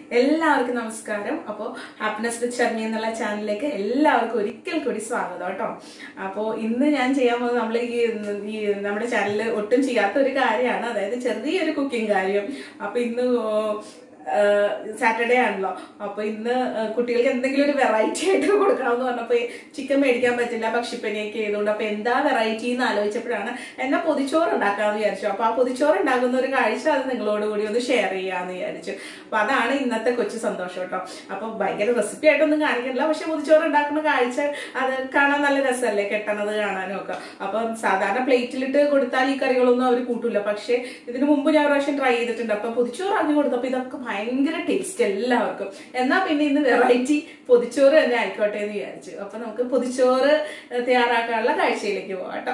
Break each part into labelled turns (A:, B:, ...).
A: എല്ലാവർക്കും നമസ്കാരം അപ്പോൾ ഹാപ്പിനെസ് വിത്ത് ഷർമി എന്നുള്ള ചാനലിലേക്ക് എല്ലാവർക്കും ഒരിക്കൽ കൂടി സ്വാഗതം കേട്ടോ അപ്പോൾ ഇന്ന് ഞാൻ ചെയ്യാൻ പോകുന്നത് നമ്മൾ ഈ ഈ നമ്മുടെ ചാനലിൽ ഒട്ടും ചെയ്യാത്ത ഒരു കാര്യമാണ് അതായത് ചെറിയൊരു കുക്കിംഗ് കാര്യം അപ്പോൾ ഇന്ന് സാറ്റർഡേ ആണല്ലോ അപ്പൊ ഇന്ന് കുട്ടികൾക്ക് എന്തെങ്കിലും ഒരു വെറൈറ്റി ആയിട്ട് കൊടുക്കണമെന്ന് പറഞ്ഞപ്പോ ചിക്കൻ മേടിക്കാൻ പറ്റില്ല പക്ഷിപ്പനിയൊക്കെ ചെയ്തുകൊണ്ട് അപ്പൊ എന്താ വെറൈറ്റി എന്ന് ആലോചിച്ചപ്പോഴാണ് എന്നാ പൊതിച്ചോറ് ഉണ്ടാക്കാന്ന് വിചാരിച്ചു അപ്പൊ ആ പൊതിച്ചോറ് ഉണ്ടാക്കുന്ന ഒരു കാഴ്ച അത് നിങ്ങളോട് കൂടി ഒന്ന് ഷെയർ ചെയ്യാന്ന് വിചാരിച്ചു അപ്പൊ അതാണ് ഇന്നത്തെ കൊച്ചു സന്തോഷം കേട്ടോ അപ്പൊ ഭയങ്കര റെസിപ്പി ആയിട്ടൊന്നും കാണിക്കില്ല പക്ഷെ പൊതിച്ചോറ് ഉണ്ടാക്കുന്ന കാഴ്ച അത് കാണാൻ നല്ല രസമല്ലേ കെട്ടണത് കാണാനും ഒക്കെ അപ്പൊ സാധാരണ പ്ലേറ്റിലിട്ട് കൊടുത്താൽ ഈ കറികളൊന്നും അവർ കൂട്ടൂല പക്ഷെ ഇതിനു മുമ്പ് ഞാൻ ഒരു പ്രാവശ്യം ട്രൈ ചെയ്തിട്ടുണ്ട് അപ്പൊ പൊതിച്ചോറ് അറിഞ്ഞു കൊടുത്തപ്പോ ഇതൊക്കെ ഭയങ്കര ടേസ്റ്റ് എല്ലാവർക്കും എന്നാ പിന്നെ ഇന്ന് വെറൈറ്റി പൊതിച്ചോറ് തന്നെ ആയിക്കോട്ടെ എന്ന് വിചാരിച്ചു അപ്പൊ നമുക്ക് പൊതിച്ചോറ് തയ്യാറാക്കാനുള്ള കാഴ്ചയിലേക്ക് പോവാം കേട്ടോ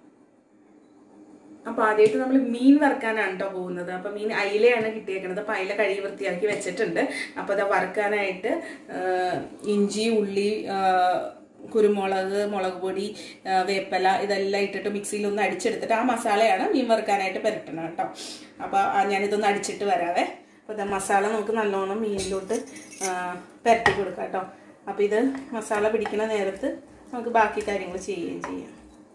A: അപ്പൊ ആദ്യമായിട്ട് നമ്മൾ മീൻ വറുക്കാനാണ് കേട്ടോ പോകുന്നത് അപ്പൊ മീൻ അയിലയാണ് കിട്ടിയേക്കുന്നത് അപ്പൊ അയില കഴുകി വൃത്തിയാക്കി വെച്ചിട്ടുണ്ട് അപ്പൊ അത് വറുക്കാനായിട്ട് ആ, ഇഞ്ചി ഉള്ളി ആ, കുരുമുളക് മുളക് പൊടി ആ, വേപ്പല ഇതെല്ലാം ഇട്ടിട്ട് മിക്സിയിൽ ഒന്ന് അടിച്ചെടുത്തിട്ട് ആ മസാലയാണ് മീൻ വറുക്കാനായിട്ട് പുരട്ടണം കേട്ടോ അപ്പൊ ആ, ഞാനിതൊന്ന് അടിച്ചിട്ട് വരാവേ അപ്പൊ ഇത് മസാല നമുക്ക് നല്ലോണം മീനിലോട്ട് ആ, പുരട്ടി കൊടുക്കാം കേട്ടോ അപ്പൊ ഇത് മസാല പിടിക്കുന്ന നേരത്ത് നമുക്ക് ബാക്കി കാര്യങ്ങൾ ചെയ്യുകയും ചെയ്യാം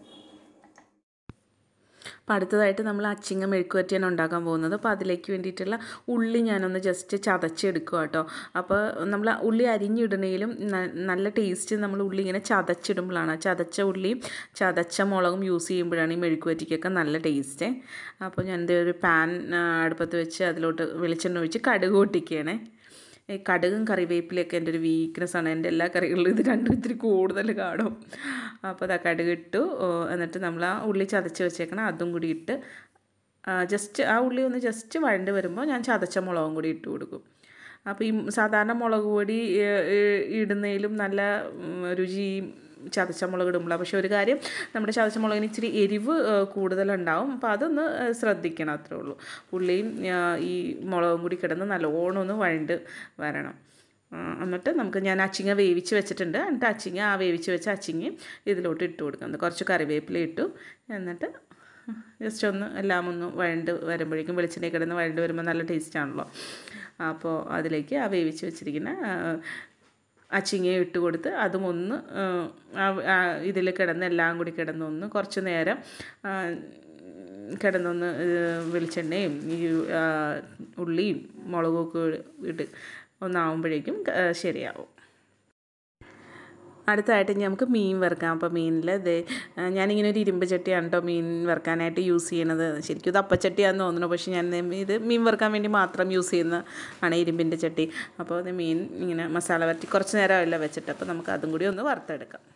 A: അപ്പോൾ അടുത്തതായിട്ട് നമ്മൾ അച്ചിങ്ങ മെഴുക്കുവരട്ടിയാണ് ഉണ്ടാക്കാൻ പോകുന്നത് അപ്പോൾ അതിലേക്ക് വേണ്ടിയിട്ടുള്ള ഉള്ളി ഞാനൊന്ന് ജസ്റ്റ് ചതച്ചെടുക്കുക കേട്ടോ അപ്പോൾ നമ്മൾ ഉള്ളി അരിഞ്ഞിടണേലും ന- നല്ല ടേസ്റ്റ് നമ്മൾ ഉള്ളി ഇങ്ങനെ ചതച്ചിടുമ്പോഴാണ് ചതച്ച ഉള്ളിയും ചതച്ച മുളകും യൂസ് ചെയ്യുമ്പോഴാണ് ഈ മെഴുക്കുവരട്ടിക്കൊക്കെ നല്ല ടേസ്റ്റ് അപ്പോൾ ഞാൻ എൻ്റെ ഒരു പാൻ ആ, അടുപ്പത്ത് വെച്ച് അതിലോട്ട് വെളിച്ചെണ്ണ ഒഴിച്ച് കടുക് പൊട്ടിക്കുകയാണേ ഈ കടുകും കറിവേപ്പിലൊക്കെ എൻ്റെ ഒരു വീക്ക്നെസ് ആണ് എൻ്റെ എല്ലാ കറികളിലും ഇത് രണ്ടും ഇത്തിരി കൂടുതൽ കാണും അപ്പോൾ അതാ കടുക് ഇട്ടു ഓ, എന്നിട്ട് നമ്മൾ ആ ഉള്ളി ചതച്ച് വെച്ചേക്കണം അതും കൂടി ഇട്ട് ജസ്റ്റ് ആ ഉള്ളി ഒന്ന് ജസ്റ്റ് വഴണ്ട് വരുമ്പോൾ ഞാൻ ചതച്ച മുളകും കൂടി ഇട്ട് കൊടുക്കും അപ്പോൾ ഈ സാധാരണ മുളക് പൊടി ഏ, ഏ, ഇടുന്നതിലും നല്ല ഉം, രുചി ചതച്ച മുളക് ഇടുമ്പോൾ പക്ഷെ ഒരു കാര്യം നമ്മുടെ ചതച്ച മുളകിന് ഇച്ചിരി എരിവ് ഏ, കൂടുതലുണ്ടാവും അപ്പോൾ അതൊന്ന് ഏ, ശ്രദ്ധിക്കണം അത്രേ ഉള്ളൂ ഉള്ളിയും ആ, ഈ മുളകും കൂടി കിടന്ന് നല്ലോണം ഒന്ന് വഴണ്ട് വരണം ആ, എന്നിട്ട് നമുക്ക് ഞാൻ അച്ചിങ്ങ വേവിച്ച് വെച്ചിട്ടുണ്ട് എന്നിട്ട് അച്ചിങ്ങ ആ വേവിച്ച് വെച്ച അച്ചിങ്ങയും ഇതിലോട്ട് ഇട്ട് കൊടുക്കുന്നത് കുറച്ച് കറിവേപ്പില ഇട്ടു എന്നിട്ട് ജസ്റ്റ് ഒന്ന് എല്ലാം ഒന്ന് വഴണ്ട് വരുമ്പോഴേക്കും വെളിച്ചെണ്ണ കിടന്ന് വഴണ്ട് വരുമ്പോൾ നല്ല ടേസ്റ്റ് ആണല്ലോ അപ്പോൾ അതിലേക്ക് ആ വേവിച്ച് വെച്ചിരിക്കുന്ന അച്ചിങ്ങയും ഇട്ട് കൊടുത്ത് അതും ഒന്ന് ഇതിൽ കിടന്ന് എല്ലാം കൂടി കിടന്നൊന്ന് കുറച്ച് നേരം ആ, കിടന്നൊന്ന് ഏഹ്, വെളിച്ചെണ്ണയും ഈ ആ, ഉള്ളിയും മുളകും ഒക്കെ ഇട്ട് ഒന്നാവുമ്പോഴേക്കും ക- ശരിയാവും അടുത്തായിട്ട് ഇനി നമുക്ക് മീൻ വറുക്കാം അപ്പോൾ മീനിൽ ഇത് ഞാനിങ്ങനെ ഒരു ഇരുമ്പ് ചട്ടിയാണ് കേട്ടോ മീൻ വറുക്കാനായിട്ട് യൂസ് ചെയ്യണത് ശരിക്കും ഇത് അപ്പച്ചട്ടിയാണെന്ന് തോന്നുന്നു പക്ഷേ ഞാൻ ഇത് മീൻ വറുക്കാൻ വേണ്ടി മാത്രം യൂസ് ചെയ്യുന്ന ആണ് ഇരുമ്പിൻ്റെ ചട്ടി അപ്പോൾ അത് മീൻ ഇങ്ങനെ മസാല വരട്ടി കുറച്ച് നേരമല്ല വെച്ചിട്ട് അപ്പോൾ നമുക്ക് അതും കൂടി ഒന്ന് വറുത്തെടുക്കാം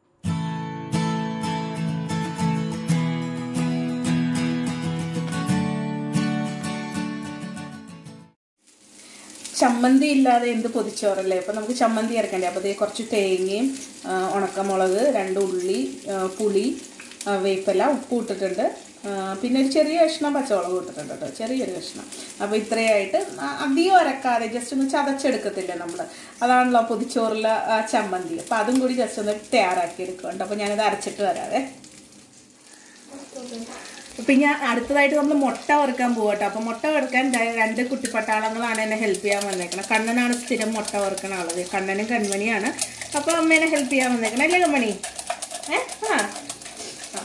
A: ചമ്മന്തി ഇല്ലാതെ എന്ത് പൊതിച്ചോറല്ലേ അപ്പോൾ നമുക്ക് ചമ്മന്തി ഇറക്കണ്ടേ അപ്പോൾ അതേ കുറച്ച് തേങ്ങയും ആ, ഉണക്കമുളക് രണ്ട് ഉള്ളി ആ, പുളി ആ, വേപ്പില ഉപ്പ് ഇട്ടിട്ടുണ്ട് ആ, പിന്നെ ഒരു ചെറിയ കഷ്ണം പച്ചമുളക് ഇട്ടിട്ടുണ്ട് കേട്ടോ ചെറിയൊരു കഷ്ണം അപ്പോൾ ഇത്രയായിട്ട് ആ, അധികം അരക്കാതെ ജസ്റ്റ് ഒന്ന് ചതച്ചെടുക്കത്തില്ലേ നമ്മൾ അതാണല്ലോ പൊതിച്ചോറിലെ ആ, ചമ്മന്തി അപ്പോൾ അതും കൂടി ജസ്റ്റ് ഒന്ന് തയ്യാറാക്കി എടുക്കുന്നുണ്ട് അപ്പോൾ ഞാനിത് അരച്ചിട്ട് വരാവേ അപ്പം ഞാൻ അടുത്തതായിട്ട് നമ്മൾ മുട്ട വറുക്കാൻ പോകട്ടെ അപ്പം മുട്ട വറുക്കാൻ ദേ രണ്ട് കുട്ടിപ്പട്ടാളങ്ങളാണ് എന്നെ ഹെൽപ്പ് ചെയ്യാൻ വന്നേക്കണം കണ്ണനാണ് സ്ഥിരം മുട്ട വറുക്കണ ആളത് കണ്ണനും കൺമണിയാണ് അപ്പോൾ അമ്മേനെ ഹെൽപ്പ് ചെയ്യാൻ വന്നേക്കണം അല്ലേ കൺമണി ഏ ആ ആ.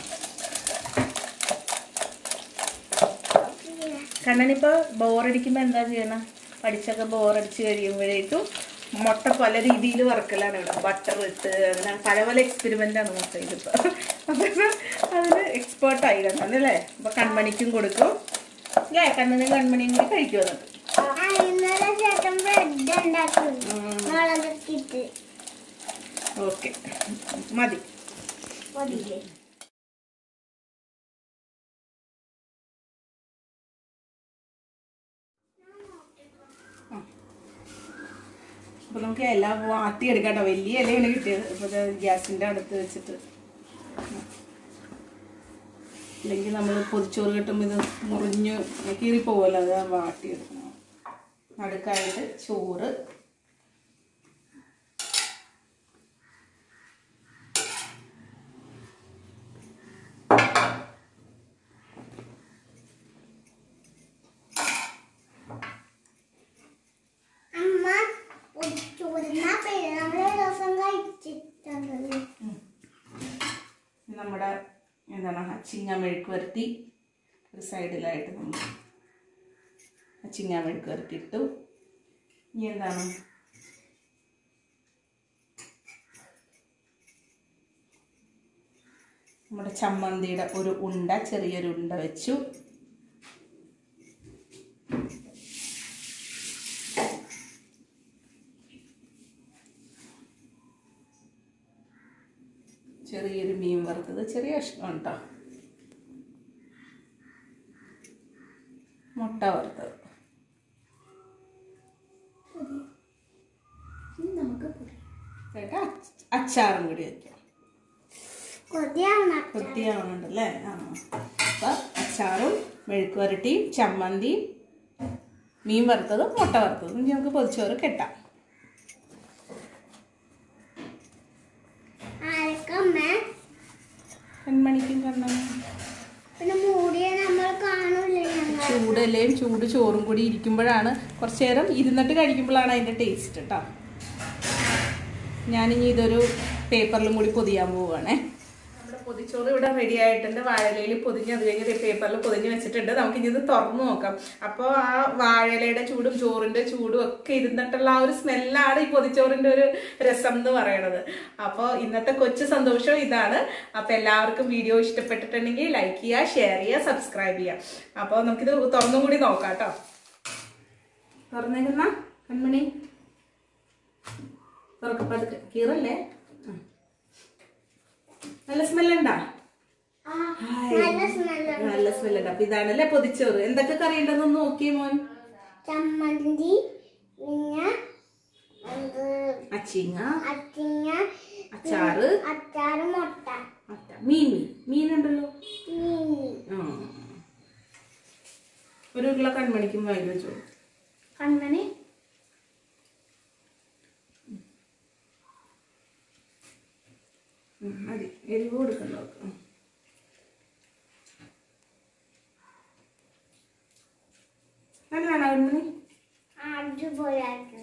A: കണ്ണനിപ്പോൾ ബോറടിക്കുമ്പോൾ എന്താ ചെയ്യണം പഠിച്ചൊക്കെ ബോറടിച്ച് കഴിയുമ്പോഴേക്കും മുട്ട പല രീതിയിൽ വറക്കലാണ് ഇവിടെ ബട്ടർ ഇട്ട് അങ്ങനെ പല പല എക്സ്പെരിമെൻ്റ് ആണ് മുട്ട ഇതിപ്പോൾ അപ്പോൾ അതിന് എക്സ്പേർട്ട് ആയി കണ്ണല്ലേ അപ്പോൾ കൺമണിക്കും കൊടുക്കും അല്ലേ കണ്ണനും കൺമണിയും കൂടി കഴിക്കും എന്നിട്ട്
B: ആ, ഇന്നലെ ചേട്ടൻ ബ്രെഡ് ഉണ്ടാക്കും മുളകിട്ട്
A: ഓക്കെ മതി
B: മതിയില്ലേ
A: അപ്പോൾ നമുക്ക് ഇല വാട്ടിയെടുക്കാം കേട്ടോ വലിയ ഇലയാണ് കിട്ടിയത് അപ്പോൾ ഇത് ഗ്യാസിൻ്റെ അടുത്ത് വെച്ചിട്ട് അല്ലെങ്കിൽ നമ്മൾ പൊതിച്ചോറ് കിട്ടുമ്പോൾ ഇത് മുറിഞ്ഞ് കീറിപ്പോകുമല്ലോ അത് വാട്ടിയെടുക്കണം നടുക്കായിട്ട് ചോറ്
B: അമ്മ
A: നമ്മുടെ എന്താണ് അച്ചിങ്ങ മെഴുക്ക് വരട്ടി ഒരു സൈഡിലായിട്ട് നമ്മൾ അച്ചിങ്ങ മെഴുക്ക് വരട്ടി ഇട്ടു ഇനി എന്താണ് നമ്മുടെ ചമ്മന്തിയുടെ ഒരു ഉണ്ട ചെറിയൊരു ഉണ്ട വെച്ചു ചെറിയൊരു മീൻ വറുത്തത് ചെറിയ കഷ്ണം കേട്ടോ മുട്ട വറുത്തത്
B: ഇനി നമുക്ക് പൊടി.
A: കേട്ടോ അച്ച- അച്ചാറും കൂടി വയ്ക്കാം
B: കൊതിയാവണം അച്ഛാ.
A: വൃത്തിയാവുന്നുണ്ടല്ലേ ആ അപ്പം അച്ചാറും മെഴുക്ക് വരട്ടിയും ചമ്മന്തിയും മീൻ വറുത്തതും മുട്ട വറുത്തതും ഇനി നമുക്ക് പൊതിച്ചോറ് കെട്ടാം
B: ആരക്കമ്മേ
A: കൺമണിക്കും കണ്ണനും
B: പിന്നെ മൂടിയ നമ്മൾ കാണൂലേ ഞങ്ങൾ
A: ചൂടല്ലേയും ചൂട് ചോറും കൂടി ഇരിക്കുമ്പോഴാണ് കുറച്ച് നേരം ഇരുന്നിട്ട് കഴിക്കുമ്പോഴാണ് അതിൻ്റെ ടേസ്റ്റ് കേട്ടോ ഞാനിനി ഇതൊരു പേപ്പറിലും കൂടി പൊതിയാൻ പോവുകയാണേ നമ്മുടെ പൊതിച്ചോറ് ഇവിടെ റെഡി ആയിട്ടുണ്ട് വാഴയിലയിൽ പൊതിഞ്ഞ് അത് കഴിഞ്ഞ് പേപ്പറിൽ പൊതിഞ്ഞ് വെച്ചിട്ടുണ്ട് നമുക്ക് ഇനി ഇത് തുറന്നു നോക്കാം അപ്പോൾ ആ വാഴയിലയുടെ ചൂടും ചോറിൻ്റെ ചൂടും ഒക്കെ ഇരുന്നിട്ടുള്ള ആ ഒരു സ്മെല്ലാണ് ഈ പൊതിച്ചോറിൻ്റെ ഒരു രസം എന്ന് പറയണത് അപ്പോൾ ഇന്നത്തെ കൊച്ചു സന്തോഷം ഇതാണ് അപ്പോൾ എല്ലാവർക്കും വീഡിയോ ഇഷ്ടപ്പെട്ടിട്ടുണ്ടെങ്കിൽ ലൈക്ക് ചെയ്യുക ഷെയർ ചെയ്യുക സബ്സ്ക്രൈബ് ചെയ്യുക അപ്പോൾ നമുക്കിത് തുറന്നും കൂടി നോക്കാം കേട്ടോ തുറന്നേക്കുന്ന കൺമണി തുറക്കപ്പടുത്ത് കീറല്ലേ ആ. നല്ല സ്മെല്ലുണ്ടാ
B: ആ, നല്ല സ്മെല്ല്
A: നല്ല സ്മെല്ലുണ്ട് അപ്പൊ ഇതാണല്ലേ പൊതിച്ചോറ് എന്തൊക്കെ കറി ഉണ്ടെന്നൊന്ന് നോക്കിയേ മോൻ
B: ചമ്മന്തി പിന്നെ എന്ത്
A: അച്ചിങ്ങ
B: അച്ചിങ്ങ
A: അച്ചാറ്
B: അച്ചാറ് മുട്ട
A: അച്ച മീൻ മീൻ മീനുണ്ടല്ലോ
B: മീനി
A: ആ ഒരു ഉരുള കൺമണിക്കും വായിൽ വെച്ചോ
B: കണ്ണന്
A: ഉം, മതി എരിവ് കൊടുക്കണ്ട അവൾക്ക്. ഉം. നല്ലതാണോ കൺമണി
B: അടിപൊളിയായിട്ട്